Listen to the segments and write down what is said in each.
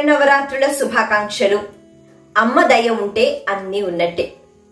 శరన్నవరాత్రుల శుభాకాంక్షలు అమ్మ దయ ఉంటే అన్నీ ఉన్నట్టే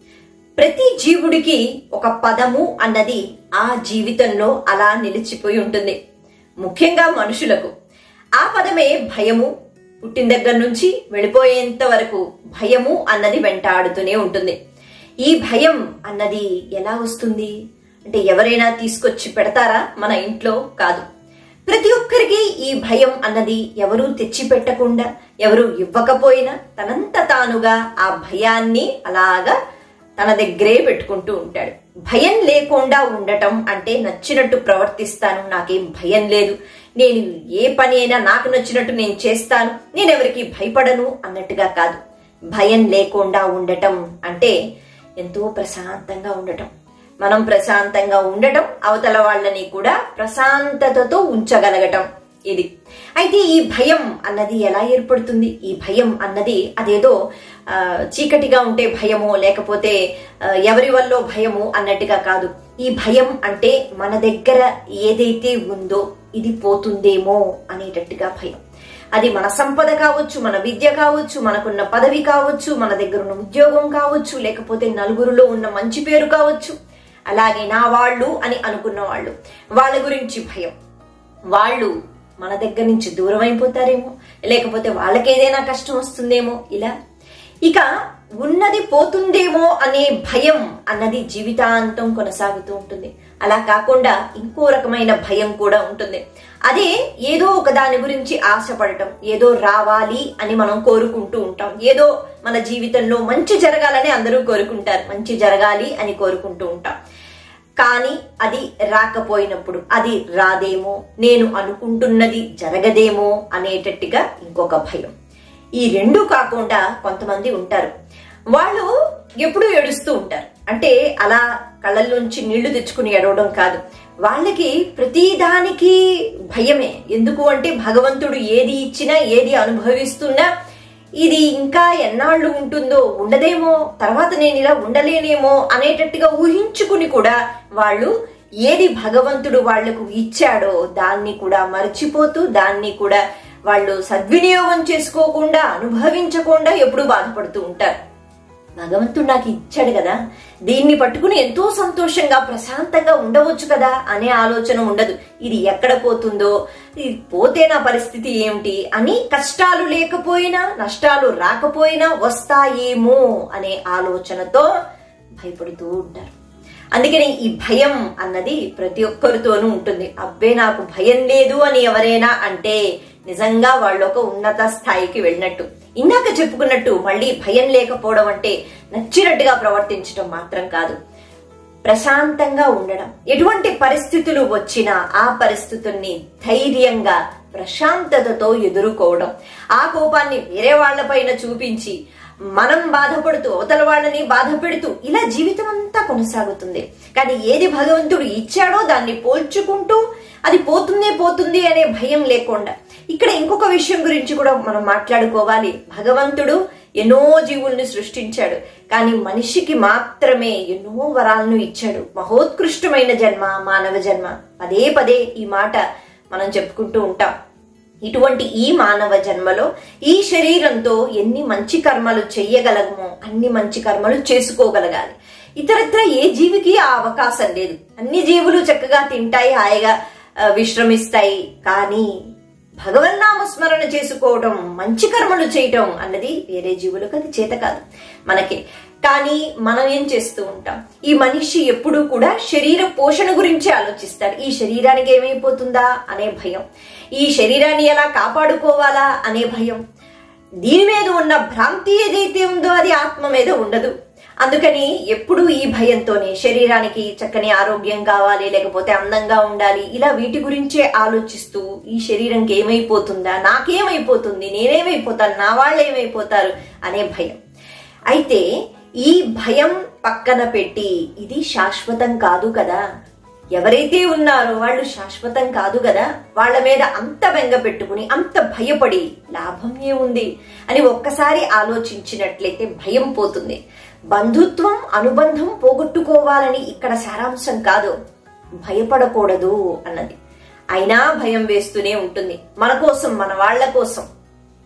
ప్రతి జీవుడికి ఒక పదము అన్నది ఆ జీవితంలో అలా నిలిచిపోయి ఉంటుంది ముఖ్యంగా మనుషులకు ఆ పదమే భయము పుట్టిన దగ్గర నుంచి వెళ్ళిపోయేంత వరకు భయము అన్నది వెంటాడుతూనే ఉంటుంది ఈ భయం అన్నది ఎలా వస్తుంది అంటే ఎవరైనా తీసుకొచ్చి పెడతారా మన ఇంట్లో కాదు ప్రతి ఒక్కరికి ఈ భయం అన్నది ఎవరూ తెచ్చి పెట్టకుండా ఎవరు ఇవ్వకపోయినా తనంత తానుగా ఆ భయాన్ని అలాగా తన దగ్గరే పెట్టుకుంటూ ఉంటాడు భయం లేకుండా ఉండటం అంటే నచ్చినట్టు ప్రవర్తిస్తాను నాకేం భయం లేదు నేను ఏ పని అయినా నాకు నచ్చినట్టు నేను చేస్తాను నేను ఎవరికి భయపడను అన్నట్టుగా కాదు భయం లేకుండా ఉండటం అంటే ఎంతో ప్రశాంతంగా ఉండటం మనం ప్రశాంతంగా ఉండటం అవతల వాళ్ళని కూడా ప్రశాంతతతో ఉంచగలగటం ఇది అయితే ఈ భయం అన్నది ఎలా ఏర్పడుతుంది ఈ భయం అన్నది అదేదో ఆ, చీకటిగా ఉంటే భయమో లేకపోతే ఆ, ఎవరి వల్ల భయము అన్నట్టుగా కాదు ఈ భయం అంటే మన దగ్గర ఏదైతే ఉందో ఇది పోతుందేమో అనేటట్టుగా భయం అది మన సంపద కావచ్చు మన విద్య కావచ్చు మనకున్న పదవి కావచ్చు మన దగ్గర ఉన్న ఉద్యోగం కావచ్చు లేకపోతే నలుగురిలో ఉన్న మంచి పేరు కావచ్చు అలాగే నా వాళ్ళు అని అనుకున్న వాళ్ళు వాళ్ళ గురించి భయం వాళ్ళు మన దగ్గర నుంచి దూరం అయిపోతారేమో లేకపోతే వాళ్ళకి ఏదైనా కష్టం వస్తుందేమో ఇలా ఇక ఉన్నది పోతుందేమో అనే భయం అన్నది జీవితాంతం కొనసాగుతూ ఉంటుంది అలా కాకుండా ఇంకో రకమైన భయం కూడా ఉంటుంది అదే ఏదో ఒక దాని గురించి ఆశపడటం ఏదో రావాలి అని మనం కోరుకుంటూ ఉంటాం ఏదో మన జీవితంలో మంచి జరగాలని అందరూ కోరుకుంటారు మంచి జరగాలి అని కోరుకుంటూ ఉంటాం కానీ అది రాకపోయినప్పుడు అది రాదేమో నేను అనుకుంటున్నది జరగదేమో అనేటట్టుగా ఇంకొక భయం ఈ రెండు కాకుండా కొంతమంది ఉంటారు వాళ్ళు ఎప్పుడూ ఏడుస్తూ ఉంటారు అంటే అలా కళ్ళల్లోంచి నీళ్లు తెచ్చుకుని ఏడవడం కాదు వాళ్ళకి ప్రతిదానికి భయమే ఎందుకు అంటే భగవంతుడు ఏది ఇచ్చినా ఏది అనుభవిస్తున్నా ఇది ఇంకా ఎన్నాళ్ళు ఉంటుందో ఉండదేమో తర్వాత నేను ఇలా ఉండలేనేమో అనేటట్టుగా ఊహించుకుని కూడా వాళ్ళు ఏది భగవంతుడు వాళ్లకు ఇచ్చాడో దాన్ని కూడా మర్చిపోతూ దాన్ని కూడా వాళ్ళు సద్వినియోగం చేసుకోకుండా అనుభవించకుండా ఎప్పుడూ బాధపడుతూ ఉంటారు భగవంతుడు నాకు ఇచ్చాడు కదా దీన్ని పట్టుకుని ఎంతో సంతోషంగా ప్రశాంతంగా ఉండవచ్చు కదా అనే ఆలోచన ఉండదు ఇది ఎక్కడ పోతుందో ఇది పోతే నా పరిస్థితి ఏమిటి అని కష్టాలు లేకపోయినా నష్టాలు రాకపోయినా వస్తాయేమో అనే ఆలోచనతో భయపడుతూ ఉంటారు అందుకని ఈ భయం అన్నది ప్రతి ఒక్కరితోనూ ఉంటుంది అబ్బే నాకు భయం లేదు అని ఎవరైనా అంటే నిజంగా వాళ్ళు ఒక ఉన్నత స్థాయికి వెళ్ళినట్టు ఇందాక చెప్పుకున్నట్టు మళ్ళీ భయం లేకపోవడం అంటే నచ్చినట్టుగా ప్రవర్తించడం మాత్రం కాదు ప్రశాంతంగా ఉండడం ఎటువంటి పరిస్థితులు వచ్చినా ఆ పరిస్థితుల్ని ధైర్యంగా ప్రశాంతతతో ఎదుర్కోవడం ఆ కోపాన్ని వేరే వాళ్ళపైన చూపించి మనం బాధపడుతూ అవతల వాళ్ళని బాధ పెడుతూ ఇలా జీవితం అంతా కొనసాగుతుంది కానీ ఏది భగవంతుడు ఇచ్చాడో దాన్ని పోల్చుకుంటూ అది పోతుందే పోతుంది అనే భయం లేకుండా ఇక్కడ ఇంకొక విషయం గురించి కూడా మనం మాట్లాడుకోవాలి భగవంతుడు ఎన్నో జీవుల్ని సృష్టించాడు కానీ మనిషికి మాత్రమే ఎన్నో వరాలను ఇచ్చాడు మహోత్కృష్టమైన జన్మ మానవ జన్మ పదే పదే ఈ మాట మనం చెప్పుకుంటూ ఉంటాం ఇటువంటి ఈ మానవ జన్మలో ఈ శరీరంతో ఎన్ని మంచి కర్మలు చెయ్యగలగమో అన్ని మంచి కర్మలు చేసుకోగలగాలి ఇతరత్ర ఏ జీవికి ఆ అవకాశం లేదు అన్ని జీవులు చక్కగా తింటాయి హాయిగా ఆ, విశ్రమిస్తాయి కానీ భగవన్నామ స్మరణ చేసుకోవడం మంచి కర్మలు చేయటం అన్నది వేరే జీవులకు అది చేత కాదు మనకి కానీ మనం ఏం చేస్తూ ఉంటాం ఈ మనిషి ఎప్పుడూ కూడా శరీర పోషణ గురించి ఆలోచిస్తాడు ఈ శరీరానికి ఏమైపోతుందా అనే భయం ఈ శరీరాన్ని ఎలా కాపాడుకోవాలా అనే భయం దీని మీద ఉన్న భ్రాంతి ఏదైతే ఉందో అది ఆత్మ మీద ఉండదు అందుకని ఎప్పుడు ఈ భయంతోనే శరీరానికి చక్కని ఆరోగ్యం కావాలి లేకపోతే అందంగా ఉండాలి ఇలా వీటి గురించే ఆలోచిస్తూ ఈ శరీరంకి ఏమైపోతుందా నాకేమైపోతుంది నేనేమైపోతాను నా వాళ్ళు ఏమైపోతారు అనే భయం అయితే ఈ భయం పక్కన పెట్టి ఇది శాశ్వతం కాదు కదా ఎవరైతే ఉన్నారో వాళ్ళు శాశ్వతం కాదు కదా వాళ్ళ మీద అంత బెంగ పెట్టుకుని అంత భయపడి లాభం ఏముంది అని ఒక్కసారి ఆలోచించినట్లయితే భయం పోతుంది బంధుత్వం అనుబంధం పోగొట్టుకోవాలని ఇక్కడ సారాంశం కాదు భయపడకూడదు అన్నది అయినా భయం వేస్తూనే ఉంటుంది మన కోసం మన వాళ్ళ కోసం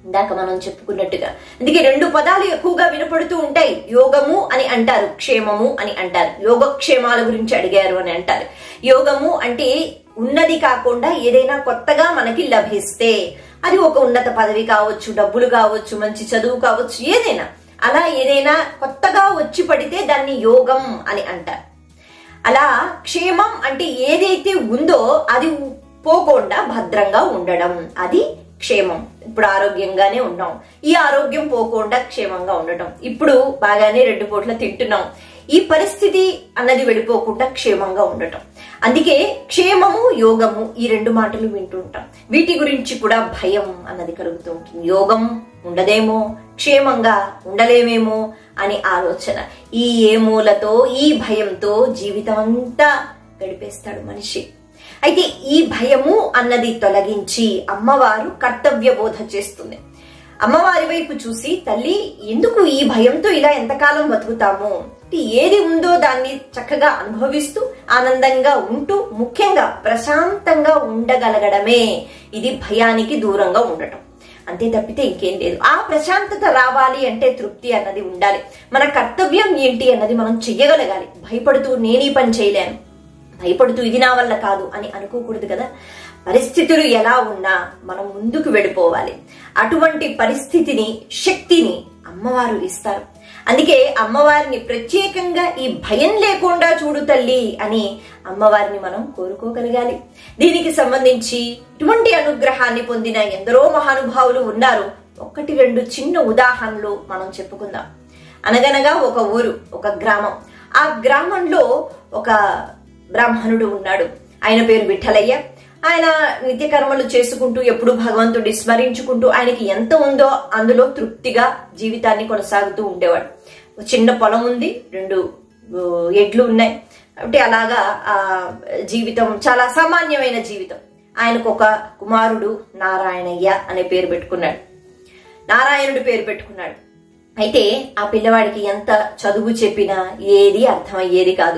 ఇందాక మనం చెప్పుకున్నట్టుగా అందుకే రెండు పదాలు ఎక్కువగా వినపడుతూ ఉంటాయి యోగము అని అంటారు క్షేమము అని అంటారు యోగక్షేమాల గురించి అడిగారు అని అంటారు యోగము అంటే ఉన్నది కాకుండా ఏదైనా కొత్తగా మనకి లభిస్తే అది ఒక ఉన్నత పదవి కావచ్చు డబ్బులు కావచ్చు మంచి చదువు కావచ్చు ఏదైనా అలా ఏదైనా కొత్తగా వచ్చి పడితే దాన్ని యోగం అని అంటారు అలా క్షేమం అంటే ఏదైతే ఉందో అది పోకుండా భద్రంగా ఉండడం అది క్షేమం ఇప్పుడు ఆరోగ్యంగానే ఉన్నాం ఈ ఆరోగ్యం పోకుండా క్షేమంగా ఉండటం ఇప్పుడు బాగానే రెండు పూట్ల తింటున్నాం ఈ పరిస్థితి అన్నది వెళ్ళిపోకుండా క్షేమంగా ఉండటం అందుకే క్షేమము యోగము ఈ రెండు మాటలు వింటుంటాం వీటి గురించి కూడా భయం అన్నది కలుగుతూ ఉంటుంది యోగం ఉండదేమో క్షేమంగా ఉండలేమేమో అని ఆలోచన ఈ ఏమూలతో ఈ భయంతో జీవితం అంతా గడిపేస్తాడు మనిషి అయితే ఈ భయము అన్నది తొలగించి అమ్మవారు కర్తవ్య బోధ చేస్తుంది అమ్మవారి వైపు చూసి తల్లి ఎందుకు ఈ భయంతో ఇలా ఎంతకాలం బతుకుతాము ఏది ఉందో దాన్ని చక్కగా అనుభవిస్తూ ఆనందంగా ఉంటూ ముఖ్యంగా ప్రశాంతంగా ఉండగలగడమే ఇది భయానికి దూరంగా ఉండటం అంతే తప్పితే ఇంకేం లేదు ఆ ప్రశాంతత రావాలి అంటే తృప్తి అన్నది ఉండాలి మన కర్తవ్యం ఏంటి అన్నది మనం చెయ్యగలగాలి భయపడుతూ నేను ఈ పని చేయలేను భయపడుతూ ఇది నా వల్ల కాదు అని అనుకోకూడదు కదా పరిస్థితులు ఎలా ఉన్నా మనం ముందుకు వెళ్ళిపోవాలి అటువంటి పరిస్థితిని శక్తిని అమ్మవారు ఇస్తారు అందుకే అమ్మవారిని ప్రత్యేకంగా ఈ భయం లేకుండా చూడు తల్లి అని అమ్మవారిని మనం కోరుకోగలగాలి దీనికి సంబంధించి ఇటువంటి అనుగ్రహాన్ని పొందిన ఎందరో మహానుభావులు ఉన్నారు ఒకటి రెండు చిన్న ఉదాహరణలు మనం చెప్పుకుందాం అనగనగా ఒక ఊరు ఒక గ్రామం ఆ గ్రామంలో ఒక బ్రాహ్మణుడు ఉన్నాడు ఆయన పేరు విఠలయ్య ఆయన నిత్యకర్మలు చేసుకుంటూ ఎప్పుడు భగవంతుడి స్మరించుకుంటూ ఆయనకి ఎంత ఉందో అందులో తృప్తిగా జీవితాన్ని కొనసాగుతూ ఉండేవాడు చిన్న పొలం ఉంది రెండు ఎడ్లు ఉన్నాయి కాబట్టి అలాగా ఆ జీవితం చాలా సామాన్యమైన జీవితం ఆయనకు ఒక కుమారుడు నారాయణయ్య అనే పేరు పెట్టుకున్నాడు నారాయణుడు పేరు పెట్టుకున్నాడు అయితే ఆ పిల్లవాడికి ఎంత చదువు చెప్పినా ఏది అర్థమయ్యేది కాదు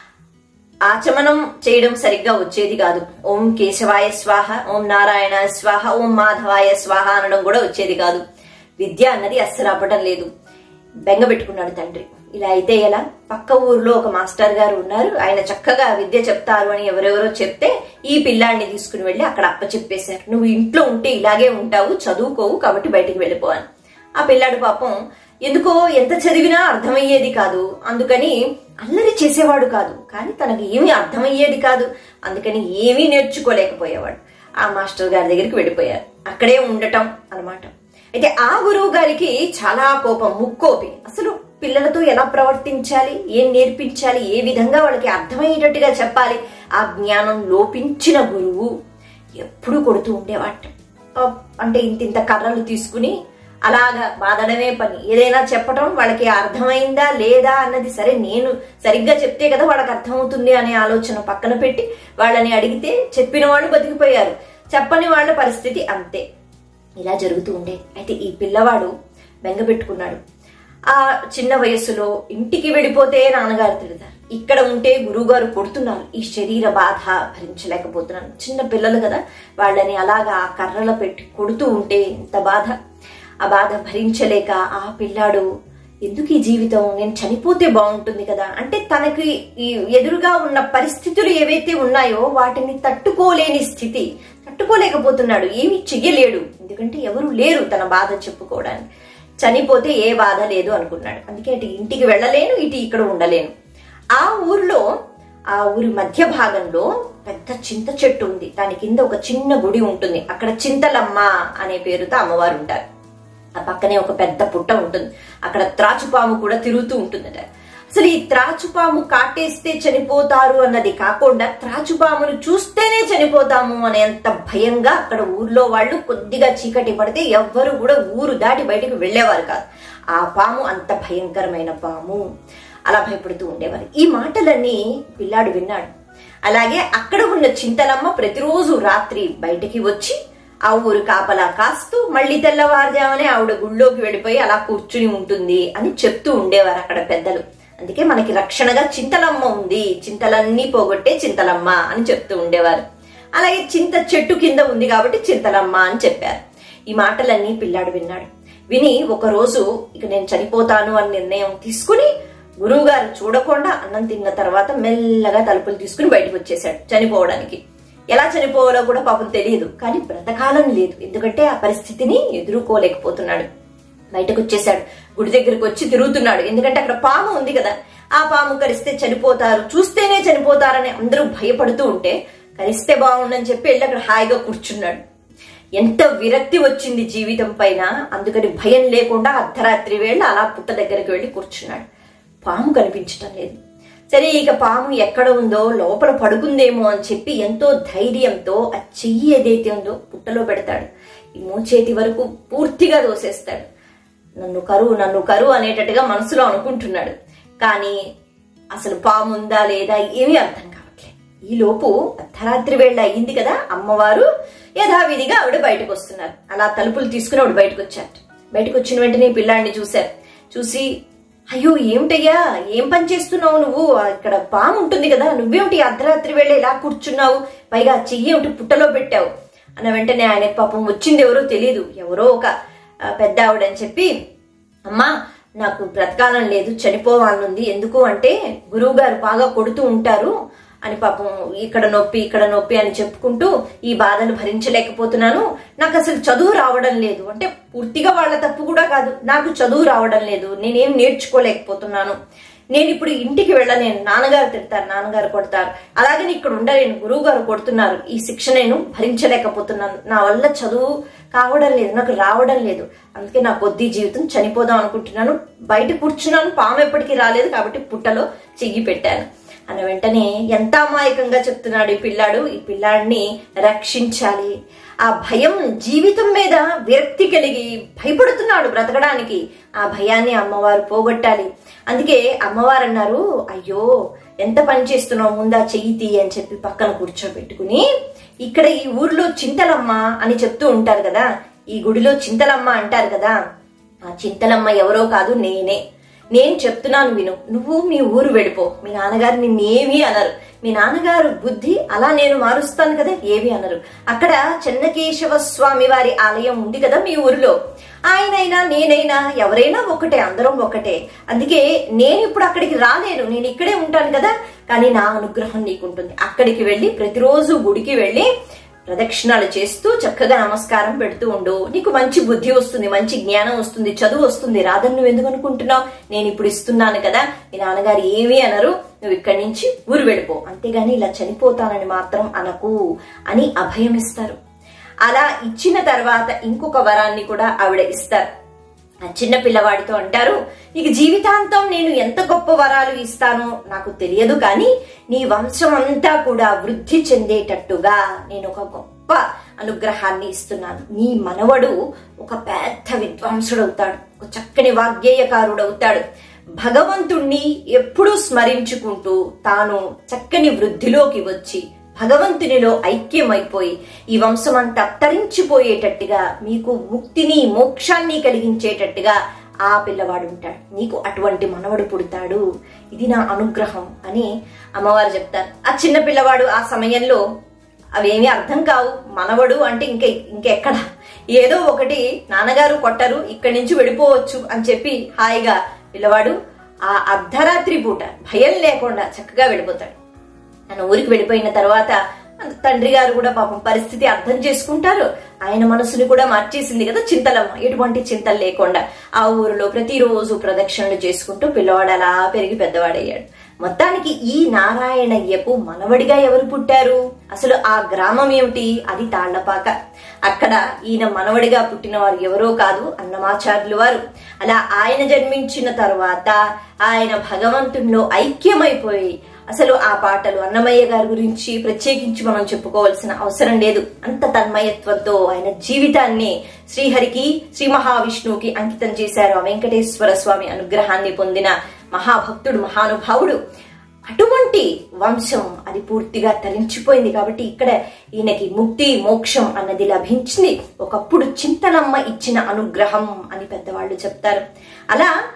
ఆచమనం చేయడం సరిగ్గా వచ్చేది కాదు ఓం కేశవాయ స్వాహ ఓం నారాయణ స్వాహ ఓం మాధవాయ స్వాహ అనడం కూడా వచ్చేది కాదు విద్య అన్నది అస్సలు అవ్వడం లేదు బెంగ పెట్టుకున్నాడు తండ్రి ఇలా అయితే ఎలా పక్క ఊర్లో ఒక మాస్టర్ గారు ఉన్నారు ఆయన చక్కగా విద్య చెప్తారు అని ఎవరెవరో చెప్తే ఈ పిల్లాడిని తీసుకుని వెళ్ళి అక్కడ అప్ప చెప్పేశారు నువ్వు ఇంట్లో ఉంటే ఇలాగే ఉంటావు చదువుకోవు కాబట్టి బయటికి వెళ్ళిపోవాలి ఆ పిల్లాడు పాపం ఎందుకో ఎంత చదివినా అర్థమయ్యేది కాదు అందుకని అల్లరి చేసేవాడు కాదు కానీ తనకి ఏమీ అర్థమయ్యేది కాదు అందుకని ఏమీ నేర్చుకోలేకపోయేవాడు ఆ మాస్టర్ గారి దగ్గరికి వెళ్ళిపోయారు అక్కడే ఉండటం అనమాట అయితే ఆ గురువు గారికి చాలా కోపం ముక్కోపి అసలు పిల్లలతో ఎలా ప్రవర్తించాలి ఏం నేర్పించాలి ఏ విధంగా వాళ్ళకి అర్థమయ్యేటట్టుగా చెప్పాలి ఆ జ్ఞానం లోపించిన గురువు ఎప్పుడు కొడుతూ ఉండేవాట అంటే ఇంత ఇంత కర్రలు తీసుకుని అలాగా బాధడమే పని ఏదైనా చెప్పడం వాళ్ళకి అర్థమైందా లేదా అన్నది సరే నేను సరిగ్గా చెప్తే కదా వాళ్ళకి అర్థమవుతుంది అనే ఆలోచన పక్కన పెట్టి వాళ్ళని అడిగితే చెప్పిన వాళ్ళు బతికిపోయారు చెప్పని వాళ్ళ పరిస్థితి అంతే ఇలా జరుగుతూ ఉండే అయితే ఈ పిల్లవాడు బెంగపెట్టుకున్నాడు ఆ చిన్న వయస్సులో ఇంటికి వెళ్ళిపోతే నాన్నగారు తిడతారు ఇక్కడ ఉంటే గురువుగారు కొడుతున్నారు ఈ శరీర బాధ భరించలేకపోతున్నాను చిన్న పిల్లలు కదా వాళ్ళని అలాగా ఆ కర్రలో పెట్టి కొడుతూ ఉంటే ఎంత బాధ ఆ బాధ భరించలేక ఆ పిల్లాడు ఎందుకు ఈ జీవితం నేను చనిపోతే బాగుంటుంది కదా అంటే తనకి ఈ ఎదురుగా ఉన్న పరిస్థితులు ఏవైతే ఉన్నాయో వాటిని తట్టుకోలేని స్థితి తట్టుకోలేకపోతున్నాడు ఏమీ చెయ్యలేడు ఎందుకంటే ఎవరు లేరు తన బాధ చెప్పుకోవడానికి చనిపోతే ఏ బాధ లేదు అనుకున్నాడు అందుకే అటు ఇంటికి వెళ్ళలేను ఇటు ఇక్కడ ఉండలేను ఆ ఊరిలో ఆ ఊరి మధ్య భాగంలో పెద్ద చింత చెట్టు ఉంది దాని కింద ఒక చిన్న గుడి ఉంటుంది అక్కడ చింతలమ్మ అనే పేరుతో అమ్మవారు ఉంటారు ఆ పక్కనే ఒక పెద్ద పుట్ట ఉంటుంది అక్కడ త్రాచుపాము కూడా తిరుగుతూ ఉంటుందట అసలు ఈ త్రాచుపాము కాటేస్తే చనిపోతారు అన్నది కాకుండా త్రాచుపామును చూస్తేనే చనిపోతాము అనేంత భయంగా అక్కడ ఊర్లో వాళ్ళు కొద్దిగా చీకటి పడితే ఎవ్వరు కూడా ఊరు దాటి బయటకు వెళ్లేవారు కాదు ఆ పాము అంత భయంకరమైన పాము అలా భయపడుతూ ఉండేవారు ఈ మాటలన్నీ పిల్లాడు విన్నాడు అలాగే అక్కడ ఉన్న చింతలమ్మ ప్రతిరోజు రాత్రి బయటికి వచ్చి ఆ ఊరు కాపలా కాస్తూ మళ్ళీ తెల్లవారుజామనే ఆవిడ గుళ్ళోకి వెళ్ళిపోయి అలా కూర్చుని ఉంటుంది అని చెప్తూ ఉండేవారు అక్కడ పెద్దలు అందుకే మనకి రక్షణగా చింతలమ్మ ఉంది చింతలన్నీ పోగొట్టే చింతలమ్మ అని చెప్తూ ఉండేవారు అలాగే చింత చెట్టు కింద ఉంది కాబట్టి చింతలమ్మ అని చెప్పారు ఈ మాటలన్నీ పిల్లాడు విన్నాడు విని ఒక రోజు ఇక నేను చనిపోతాను అని నిర్ణయం తీసుకుని గురువు గారు చూడకుండా అన్నం తిన్న తర్వాత మెల్లగా తలుపులు తీసుకుని బయటకు వచ్చేసాడు చనిపోవడానికి ఎలా చనిపోవాలో కూడా పాపం తెలియదు కానీ బ్రతకాలం లేదు ఎందుకంటే ఆ పరిస్థితిని ఎదుర్కోలేకపోతున్నాడు బయటకు వచ్చేసాడు గుడి దగ్గరికి వచ్చి తిరుగుతున్నాడు ఎందుకంటే అక్కడ పాము ఉంది కదా ఆ పాము కరిస్తే చనిపోతారు చూస్తేనే చనిపోతారని అందరూ భయపడుతూ ఉంటే కరిస్తే బాగుండని చెప్పి వెళ్ళి అక్కడ హాయిగా కూర్చున్నాడు ఎంత విరక్తి వచ్చింది జీవితం పైన అందుకని భయం లేకుండా అర్ధరాత్రి వేళ అలా పుట్ట దగ్గరికి వెళ్ళి కూర్చున్నాడు పాము కనిపించటం లేదు సరే ఇక పాము ఎక్కడ ఉందో లోపల పడుకుందేమో అని చెప్పి ఎంతో ధైర్యంతో ఆ చెయ్యి ఏదైతే ఉందో పుట్టలో పెడతాడు ఈ మోచేతి వరకు పూర్తిగా దోసేస్తాడు నన్ను కరువు నన్ను కరువు అనేటట్టుగా మనసులో అనుకుంటున్నాడు కానీ అసలు పాము ఉందా లేదా ఏమీ అర్థం కావట్లేదు ఈ లోపు అర్ధరాత్రి వేళ అయ్యింది కదా అమ్మవారు యథావిధిగా ఆవిడ బయటకు వస్తున్నారు అలా తలుపులు తీసుకుని ఆవిడ బయటకు వచ్చారు బయటకు వచ్చిన వెంటనే ఈ పిల్లాడిని చూశారు చూసి అయ్యో ఏమిటయ్యా ఏం పని చేస్తున్నావు నువ్వు ఇక్కడ పాము ఉంటుంది కదా నువ్వేమిటి అర్ధరాత్రి వేళ ఇలా కూర్చున్నావు పైగా ఆ చెయ్యి ఏమిటి పుట్టలో పెట్టావు అన్న వెంటనే ఆయన పాపం వచ్చింది ఎవరో తెలియదు ఎవరో ఒక ఆ, పెద్ద ఆవిడని చెప్పి అమ్మా నాకు బ్రతకాలం లేదు చనిపోవాలనుంది ఎందుకు అంటే గురువు గారు బాగా కొడుతూ ఉంటారు అని పాపం ఇక్కడ నొప్పి ఇక్కడ నొప్పి అని చెప్పుకుంటూ ఈ బాధను భరించలేకపోతున్నాను నాకు అసలు చదువు రావడం లేదు అంటే పూర్తిగా వాళ్ళ తప్పు కూడా కాదు నాకు చదువు రావడం లేదు నేనేం నేర్చుకోలేకపోతున్నాను నేను ఇప్పుడు ఇంటికి వెళ్ళలేను నాన్నగారు తిడతారు నాన్నగారు కొడతారు అలాగే నేను ఇక్కడ ఉండలేను గురువు గారు కొడుతున్నారు ఈ శిక్ష నేను భరించలేకపోతున్నాను నా వల్ల చదువు కావడం లేదు నాకు రావడం లేదు అందుకే నా కొద్ది జీవితం చనిపోదాం అనుకుంటున్నాను బయట కూర్చున్నాను పాము ఎప్పటికీ రాలేదు కాబట్టి పుట్టలో చెయ్యి పెట్టాను అన్న వెంటనే ఎంత అమాయకంగా చెప్తున్నాడు ఈ పిల్లాడు ఈ పిల్లాడిని రక్షించాలి ఆ భయం జీవితం మీద విరక్తి కలిగి భయపడుతున్నాడు బ్రతకడానికి ఆ భయాన్ని అమ్మవారు పోగొట్టాలి అందుకే అమ్మవారు అన్నారు అయ్యో ఎంత పని చేస్తున్నావు ముందా చెయ్యి తీ అని చెప్పి పక్కన కూర్చోబెట్టుకుని ఇక్కడ ఈ ఊర్లో చింతలమ్మ అని చెప్తూ ఉంటారు కదా ఈ గుడిలో చింతలమ్మ అంటారు కదా ఆ చింతలమ్మ ఎవరో కాదు నేనే నేను చెప్తున్నాను విను నువ్వు మీ ఊరు వెళ్ళిపో మీ నాన్నగారు నిన్నేమీ అనరు మీ నాన్నగారు బుద్ధి అలా నేను మారుస్తాను కదా ఏమి అనరు అక్కడ చెన్నకేశవ స్వామి వారి ఆలయం ఉంది కదా మీ ఊరిలో ఆయనైనా నేనైనా ఎవరైనా ఒకటే అందరం ఒకటే అందుకే నేను ఇప్పుడు అక్కడికి రాలేను నేను ఇక్కడే ఉంటాను కదా కానీ నా అనుగ్రహం నీకుంటుంది అక్కడికి వెళ్ళి ప్రతిరోజు గుడికి వెళ్ళి ప్రదక్షిణాలు చేస్తూ చక్కగా నమస్కారం పెడుతూ ఉండు నీకు మంచి బుద్ధి వస్తుంది మంచి జ్ఞానం వస్తుంది చదువు వస్తుంది రాదని నువ్వు ఎందుకు అనుకుంటున్నావు నేను ఇప్పుడు ఇస్తున్నాను కదా మీ నాన్నగారు ఏమీ అనరు నువ్వు ఇక్కడి నుంచి ఊరు వెళ్ళిపో అంతేగాని ఇలా చనిపోతానని మాత్రం అనకు అని అభయం ఇస్తారు అలా ఇచ్చిన తర్వాత ఇంకొక వరాన్ని కూడా ఆవిడ ఇస్తారు ఆ చిన్న పిల్లవాడితో అంటారు నీకు జీవితాంతం నేను ఎంత గొప్ప వరాలు ఇస్తానో నాకు తెలియదు కానీ నీ వంశం అంతా కూడా వృద్ధి చెందేటట్టుగా నేను ఒక గొప్ప అనుగ్రహాన్ని ఇస్తున్నాను నీ మనవడు ఒక పెద్ద విద్వాంసుడు అవుతాడు ఒక చక్కని వాగ్గేయకారుడు అవుతాడు భగవంతుణ్ణి ఎప్పుడూ స్మరించుకుంటూ తాను చక్కని వృద్ధిలోకి వచ్చి భగవంతునిలో ఐక్యమైపోయి ఈ వంశమంతా తరించిపోయేటట్టుగా మీకు ముక్తిని మోక్షాన్ని కలిగించేటట్టుగా ఆ పిల్లవాడు ఉంటాడు నీకు అటువంటి మనవడు పుడతాడు ఇది నా అనుగ్రహం అని అమ్మవారు చెప్తారు ఆ చిన్న పిల్లవాడు ఆ సమయంలో అవేమీ అర్థం కావు మనవడు అంటే ఇంక ఇంకెక్కడ ఏదో ఒకటి నాన్నగారు కొట్టరు ఇక్కడి నుంచి వెళ్ళిపోవచ్చు అని చెప్పి హాయిగా పిల్లవాడు ఆ అర్ధరాత్రి పూట భయం లేకుండా చక్కగా వెళ్ళిపోతాడు తన ఊరికి వెళ్ళిపోయిన తర్వాత తండ్రి గారు కూడా పాపం పరిస్థితి అర్థం చేసుకుంటారు ఆయన మనసుని కూడా మార్చేసింది కదా చింతలమ్మ ఎటువంటి చింతలు లేకుండా ఆ ఊరిలో ప్రతిరోజు ప్రదక్షిణలు చేసుకుంటూ పిల్లవాడు అలా పెరిగి పెద్దవాడయ్యాడు మొత్తానికి ఈ నారాయణయ్యకు మనవడిగా ఎవరు పుట్టారు అసలు ఆ గ్రామం ఏమిటి అది తాళ్లపాక అక్కడ ఈయన మనవడిగా పుట్టిన వారు ఎవరో కాదు అన్నమాచార్యులు వారు అలా ఆయన జన్మించిన తర్వాత ఆయన భగవంతునిలో ఐక్యమైపోయి అసలు ఆ పాటలు అన్నమయ్య గారి గురించి ప్రత్యేకించి మనం చెప్పుకోవాల్సిన అవసరం లేదు అంత తన్మయత్వంతో ఆయన జీవితాన్ని శ్రీహరికి శ్రీ మహావిష్ణువుకి అంకితం చేశారు ఆ వెంకటేశ్వర స్వామి అనుగ్రహాన్ని పొందిన మహాభక్తుడు మహానుభావుడు అటువంటి వంశం అది పూర్తిగా తరించిపోయింది కాబట్టి ఇక్కడ ఈయనకి ముక్తి మోక్షం అన్నది లభించింది ఒకప్పుడు చింతనమ్మ ఇచ్చిన అనుగ్రహం అని పెద్దవాళ్ళు చెప్తారు అలా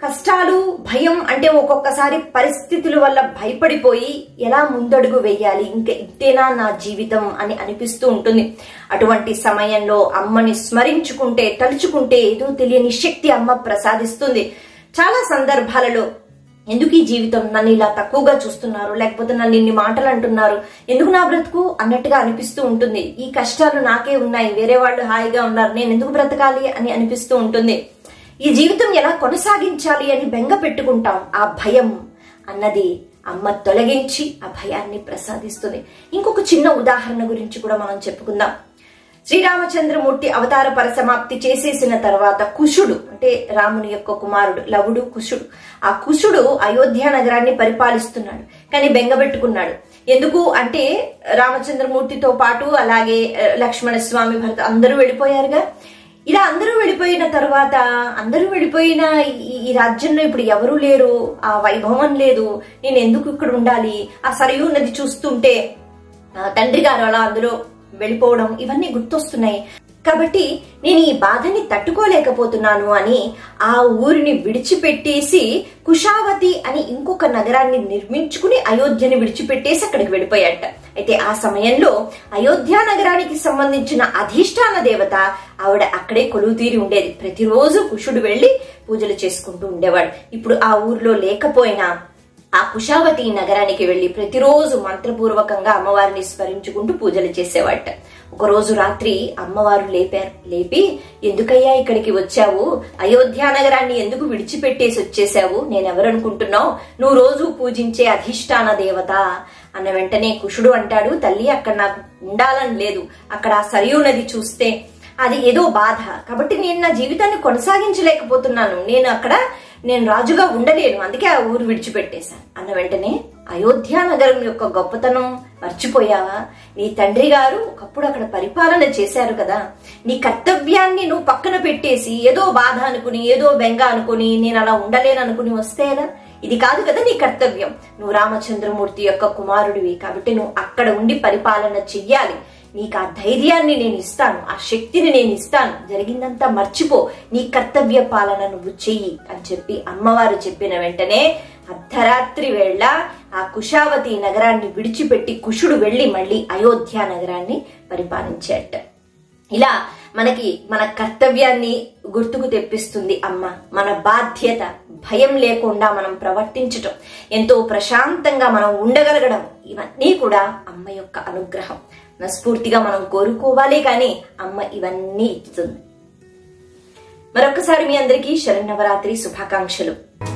కష్టాలు భయం అంటే ఒక్కొక్కసారి పరిస్థితుల వల్ల భయపడిపోయి ఎలా ముందడుగు వెయ్యాలి ఇంకా ఇంతేనా నా జీవితం అని అనిపిస్తూ ఉంటుంది అటువంటి సమయంలో అమ్మని స్మరించుకుంటే తలుచుకుంటే ఏదో తెలియని శక్తి అమ్మ ప్రసాదిస్తుంది చాలా సందర్భాలలో ఎందుకు ఈ జీవితం నన్ను ఇలా తక్కువగా చూస్తున్నారు లేకపోతే నన్ను ఇన్ని మాటలు అంటున్నారు ఎందుకు నా బ్రతుకు అన్నట్టుగా అనిపిస్తూ ఉంటుంది ఈ కష్టాలు నాకే ఉన్నాయి వేరే వాళ్ళు హాయిగా ఉన్నారు నేను ఎందుకు బ్రతకాలి అని అనిపిస్తూ ఉంటుంది ఈ జీవితం ఎలా కొనసాగించాలి అని బెంగ పెట్టుకుంటాం ఆ భయం అన్నది అమ్మ తొలగించి ఆ భయాన్ని ప్రసాదిస్తుంది ఇంకొక చిన్న ఉదాహరణ గురించి కూడా మనం చెప్పుకుందాం శ్రీరామచంద్రమూర్తి అవతార పరిసమాప్తి చేసేసిన తర్వాత కుషుడు అంటే రాముని యొక్క కుమారుడు లవుడు కుషుడు ఆ కుషుడు అయోధ్య నగరాన్ని పరిపాలిస్తున్నాడు కానీ బెంగబెట్టుకున్నాడు ఎందుకు అంటే రామచంద్రమూర్తితో పాటు అలాగే ఆ, లక్ష్మణ స్వామి భరత అందరూ వెళ్ళిపోయారుగా ఇలా అందరూ వెళ్ళిపోయిన తర్వాత అందరూ వెళ్ళిపోయిన ఈ- ఈ రాజ్యంలో ఇప్పుడు ఎవరూ లేరు ఆ వైభవం లేదు నేను ఎందుకు ఇక్కడ ఉండాలి ఆ సరయూ నది చూస్తుంటే ఆ, తండ్రి గారు అలా అందులో వెళ్ళిపోవడం ఇవన్నీ గుర్తొస్తున్నాయి కాబట్టి నేను ఈ బాధని తట్టుకోలేకపోతున్నాను అని ఆ ఊరిని విడిచిపెట్టేసి కుషావతి అని ఇంకొక నగరాన్ని నిర్మించుకుని అయోధ్యని విడిచిపెట్టేసి అక్కడికి వెళ్ళిపోయాట అయితే ఆ సమయంలో అయోధ్య నగరానికి సంబంధించిన అధిష్టాన దేవత ఆవిడ అక్కడే కొలువు తీరి ఉండేది ప్రతిరోజు కుషుడు వెళ్లి పూజలు చేసుకుంటూ ఉండేవాడు ఇప్పుడు ఆ ఊర్లో లేకపోయినా ఆ కుషావతి నగరానికి వెళ్లి ప్రతిరోజు మంత్రపూర్వకంగా అమ్మవారిని స్మరించుకుంటూ పూజలు చేసేవాట ఒకరోజు రాత్రి అమ్మవారు లేపారు లేపి ఎందుకయ్యా ఇక్కడికి వచ్చావు అయోధ్య నగరాన్ని ఎందుకు విడిచిపెట్టేసి వచ్చేసావు నేనెవరనుకుంటున్నావు నువ్వు రోజు పూజించే అధిష్టాన దేవత అన్న వెంటనే కుషుడు అంటాడు తల్లి అక్కడ నాకు ఉండాలని లేదు అక్కడ ఆ సరియు నది చూస్తే అది ఏదో బాధ కాబట్టి నేను నా జీవితాన్ని కొనసాగించలేకపోతున్నాను నేను అక్కడ నేను రాజుగా ఉండలేను అందుకే ఆ ఊరు విడిచిపెట్టేశాను అన్న వెంటనే అయోధ్య నగరం యొక్క గొప్పతనం మర్చిపోయావా నీ తండ్రి గారు ఒకప్పుడు అక్కడ పరిపాలన చేశారు కదా నీ కర్తవ్యాన్ని నువ్వు పక్కన పెట్టేసి ఏదో బాధ అనుకుని ఏదో బెంగ అనుకుని నేను అలా ఉండలేను అనుకుని వస్తే ఎలా ఇది కాదు కదా నీ కర్తవ్యం నువ్వు రామచంద్రమూర్తి యొక్క కుమారుడివి కాబట్టి నువ్వు అక్కడ ఉండి పరిపాలన చెయ్యాలి నీకు ఆ ధైర్యాన్ని నేను ఇస్తాను ఆ శక్తిని నేను ఇస్తాను జరిగిందంతా మర్చిపో నీ కర్తవ్య పాలన నువ్వు చెయ్యి అని చెప్పి అమ్మవారు చెప్పిన వెంటనే అర్ధరాత్రి వేళ ఆ కుషావతి నగరాన్ని విడిచిపెట్టి కుషుడు వెళ్లి మళ్ళీ అయోధ్య నగరాన్ని పరిపాలించేట ఇలా మనకి మన కర్తవ్యాన్ని గుర్తుకు తెప్పిస్తుంది అమ్మ మన బాధ్యత భయం లేకుండా మనం ప్రవర్తించటం ఎంతో ప్రశాంతంగా మనం ఉండగలగడం ఇవన్నీ కూడా అమ్మ యొక్క అనుగ్రహం మనస్ఫూర్తిగా మనం కోరుకోవాలి కానీ అమ్మ ఇవన్నీ ఇస్తుంది మరొకసారి మీ అందరికీ శరన్నవరాత్రి శుభాకాంక్షలు